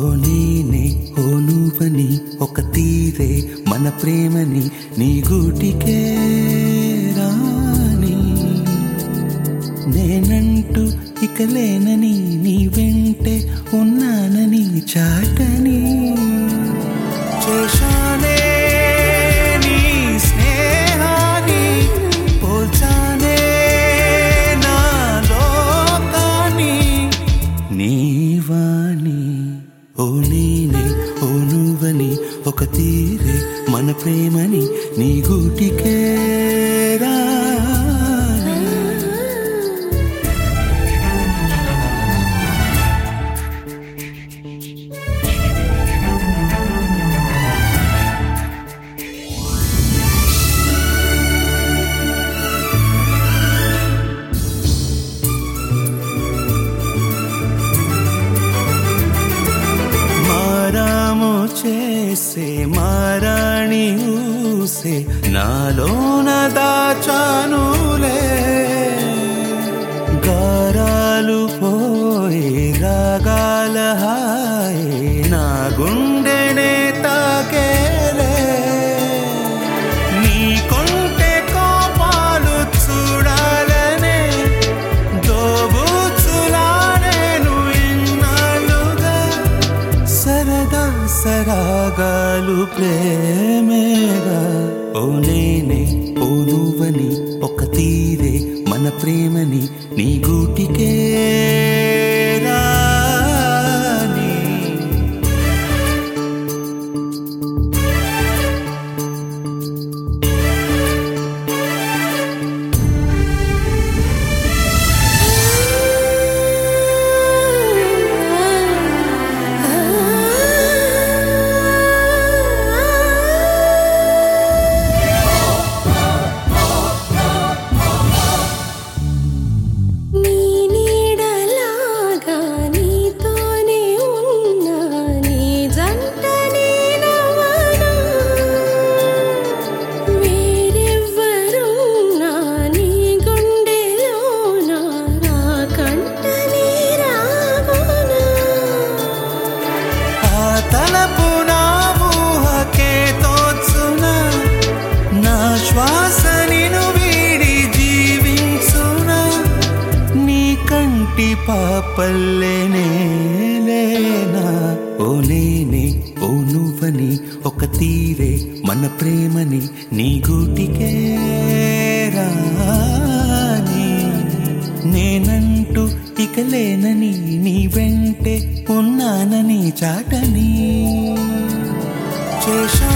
నేనే ఓ నువ్వని ఒక తీరే మన ప్రేమని నీ గూటికే రాని నేనంటూ ఇక లేనని నీ వెంటే ఉన్నానని చాటని చేశానే నీ స్నేహాన్ని పోల్చానే నా లోకాన్ని నీవాణి ఓ నేనే ఓ నువ్వని ఒక తీరే మన ప్రేమని నీ గూటికే రాని మారాము చేసే మారాణి ఊసే నాలోన దాచానులే గారాలు పోయి రాగాల హాయ్ నా గుండెనే తాకేలే నీ కొంటె కోపాలు చూడాలనే దోబూచులాడేను ఇన్నాళ్ళుగా సరదా సరాగాలు ప్రేమేగా ఓ నేనే ఓ నువ్వని ఒక తీరే మన ప్రేమని నీ గూటికే రాని నీ నీడలాగా నీతోనే ఉన్నా నీ జంట నేనవ్వనా వేరెవ్వరున్నా నీ గుండెలోన నా కంట నీరాగునా ఆ తలపు నా ఊహకే తోచునా నా శ్వాస నిను వీడి జీవించునా నీ కంటి పాపల్లేనే లేనా ఓ నేనే ఓ నువ్వని ఒక తీరే మన ప్రేమని నీ గూటికే రాని నేనంటూ ఇక లేనని నీ వెంటే ఉన్నానని చాటని చేశా